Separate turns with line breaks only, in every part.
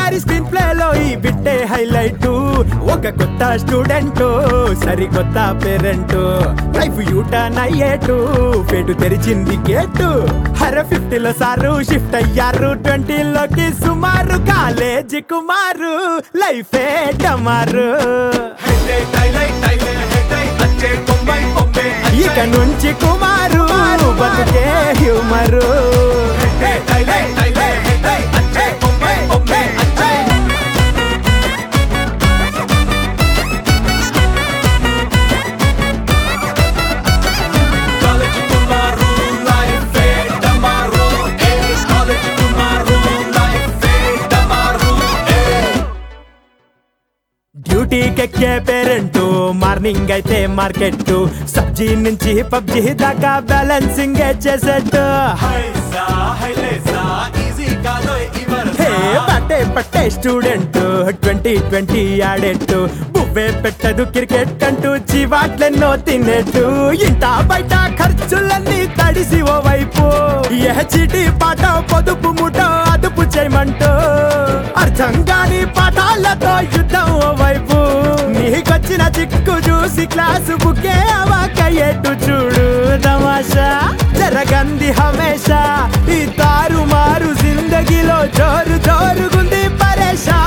సుకుమారి screen play లో ఈ బిట్టే highlight ఒక కొత్త స్టూడెంట్ సరికొత్త పేరెంట్ లైఫ్ యూటర్న్ అయ్యేటు పేటు తెరిచింది గేటు హర ఫిఫ్టీలో సారు షిఫ్ట్ అయ్యారు ట్వంటీలోకి సుమారు కాలేజ్ కుమారు లైఫే డమారు ఇక నుంచి కుమారు బతుకే హ్యూమరు డ్యూటీకెక్కే పేరెంట్ మార్నింగ్ అయితే మార్కెట్ సబ్జీ నుంచి పబ్జీ దాకా బ్యాలెన్సింగ్ చేసేట్టు హే పట్టే పట్టే స్టూడెంట్ ట్వంటీ ట్వంటీ ఆడేట్టు బువ్వే పెట్టదు క్రికెట్ అంటూ జీవాట్లెన్నో తినేట్టు ఇంట బయట ఖర్చులన్నీ తడిసి ఓ వైపు ఏ చీటీ పాట పొదుపు ముఠ అదుపు చేయమంటూ అర్థం కాని పాఠాలతో యుద్ధం ఓ వైపు నీకొచ్చిన చిక్కు చూసి క్లాసు బుకే అవాకయ్యేట్టు చూడు తమాషా జరగంది హమేషా ఈ తారు మారు జిందగీలో జోరు జోరుగుంది పరేషా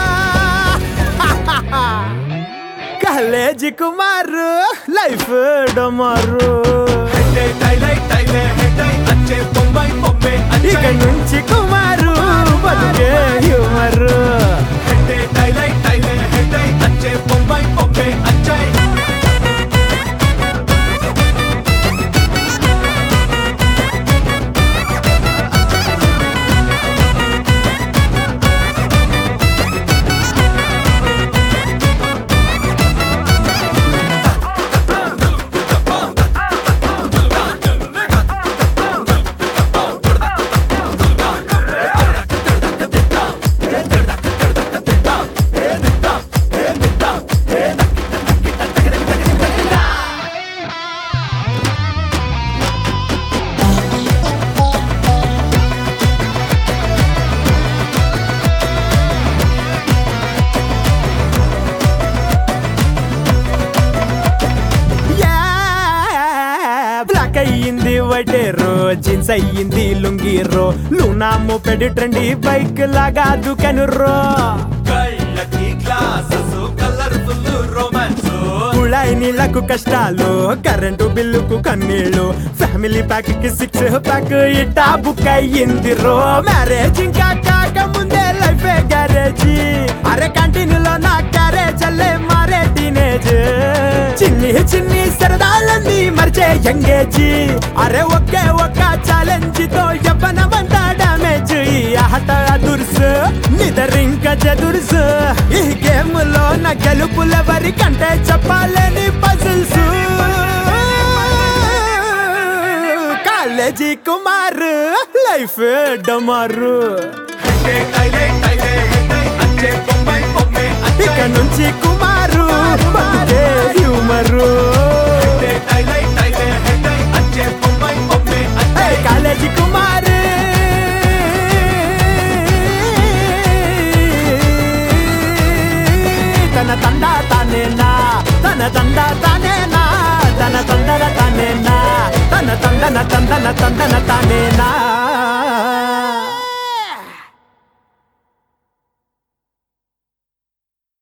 కాలేజీ కుమారు లైఫ్ డమారు ఇక నుంచి కుమారు బతుకే హ్యూమరు బ్లాక్ అయ్యింది వైటేరో జీన్స్ అయ్యింది లుంగీరో లూనా మోపెడి ట్రెండి బైక్ లాగా దుకను రో కుళాయి నీళ్లకు కష్టాలు కరెంటు బిల్లుకు కన్నీళ్లు ఫ్యామిలీ ప్యాక్ కి సిక్స్ ప్యాక్ ఇట్టా బుక్ అయ్యింది రో మ్యారేజ్ ఇంకా కాక ముందే లైఫ్ గ్యారేజీ అరే కంటిన్యూలో నా క్యారేజ్ అల్లే మారే టీనేజ్ చిన్ని చిన్ని సరదాలన్నీ మరిచే యంగేజీ అరే ఒకే ఒక్క ఛాలెంజ్ తో యవ్వనమంతా డామేజ్ ఈ ఆట దుర్సు నిదరింక చదుర్సు ఈ గేమ్ లో నా గెలుపులెవరి కంటే చెప్పాలని పజిల్స్ కాలేజీ కుమార్ లైఫ్ డమారు ఇక నుంచి కుమారు బతుకే హ్యూమరు ఏ కాలేజీ కుమార్ తన తండా తానేనా తన తండా తానేనా తన తండన తానేనా తన తండన తందన తందన తానేనా